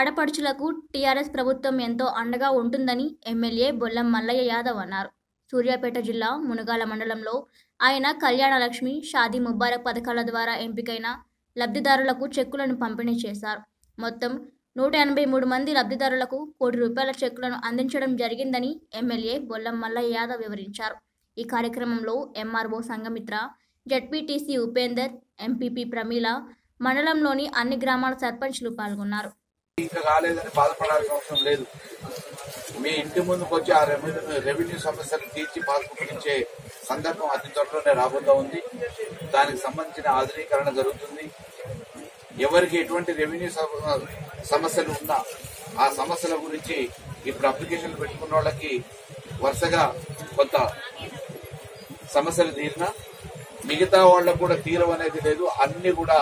ఆడపడుచులకు టీఆర్ఎస్ ప్రభుత్వం ఎంతో అండగా ఉంటుందని ఎమ్మెల్యే బొల్లం మల్లయ్య యాదవ్ అన్నారు సూర్యాపేట జిల్లా మునగాల మండలంలో ఆయన కళ్యాణలక్ష్మి షాదీ ముబారక్ పథకాల ద్వారా ఎంపికైన లబ్ధిదారులకు చెక్కులను పంపిణీ చేశారు మొత్తం నూట ఎనభై మూడు మంది లబ్ధిదారులకు కోటి రూపాయల చెక్కులను అందించడం జరిగిందని ఎమ్మెల్యే బొల్లం మల్లయ్య యాదవ్ వివరించారు ఈ కార్యక్రమంలో MRO Sanghamitra ZPTC Upender MPP Pramila మండలంలోని అన్ని గ్రామాల సర్పంచ్లు పాల్గొన్నారు ఇంకా కాలేదని బాధపడాల్సిన అవసరం లేదు మీ ఇంటి ముందుకు వచ్చి ఆ రెవెన్యూ రెవెన్యూ సమస్యలు తీర్చి పాస్బుక్ ఇచ్చే సందర్భం అతి త్వరలోనే రాబోతా ఉంది దానికి సంబంధించిన ఆధునీకరణ జరుగుతుంది ఎవరికి ఎటువంటి రెవెన్యూ సమ- సమస్యలు ఉన్నా ఆ సమస్యల గురించి ఇప్పుడు అప్లికేషన్లు పెట్టుకున్న వాళ్ళకి వరుసగా కొంత సమస్యలు తీరినా మిగతా వాళ్ళకు కూడా తీరం అనేది లేదు అన్ని కూడా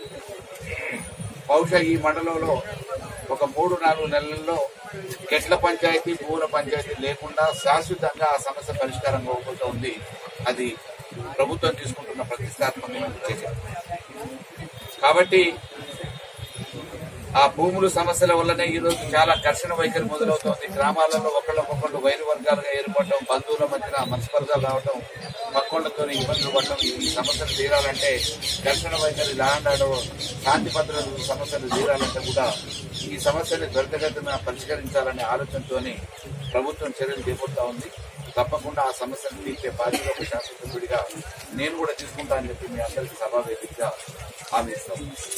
బహుశా ఈ మండలంలో ఒక మూడు నాలుగు నెలల్లో గెట్ల పంచాయతీ పూల పంచాయతీ లేకుండా శాశ్వతంగా ఆ సమస్య పరిష్కారం అవ్వబోతూ ఉంది అది ప్రభుత్వం తీసుకుంటున్న ప్రతిష్టాత్మకమైన చర్య కాబట్టి ఆ భూముల సమస్యల వల్లనే ఈ రోజు చాలా ఘర్షణ వైఖరి మొదలవుతోంది గ్రామాలలో ఒకళ్ళకొకళ్ళు వైరు వర్గాలుగా ఏర్పడటం బంధువుల మధ్యన మనస్పర్ధలు రావటం పక్కోళ్లతో ఇబ్బందులు పడటం ఈ సమస్యలు తీరాలంటే ఘర్షణ వైఖరి లాండాడో శాంతి భద్రతల సమస్యలు తీరాలంటే కూడా ఈ సమస్యని త్వరితగతిన పరిష్కరించాలనే ఆలోచనతోని ప్రభుత్వం చర్యలు చేపడతా ఉంది తప్పకుండా ఆ సమస్యను తీర్చే బాధ్యత ఒక శాసనసభ్యుడిగా నేను కూడా తీసుకుంటా అని చెప్పి మీ అందరికీ సభా వేదికగా హామీ ఇస్తాను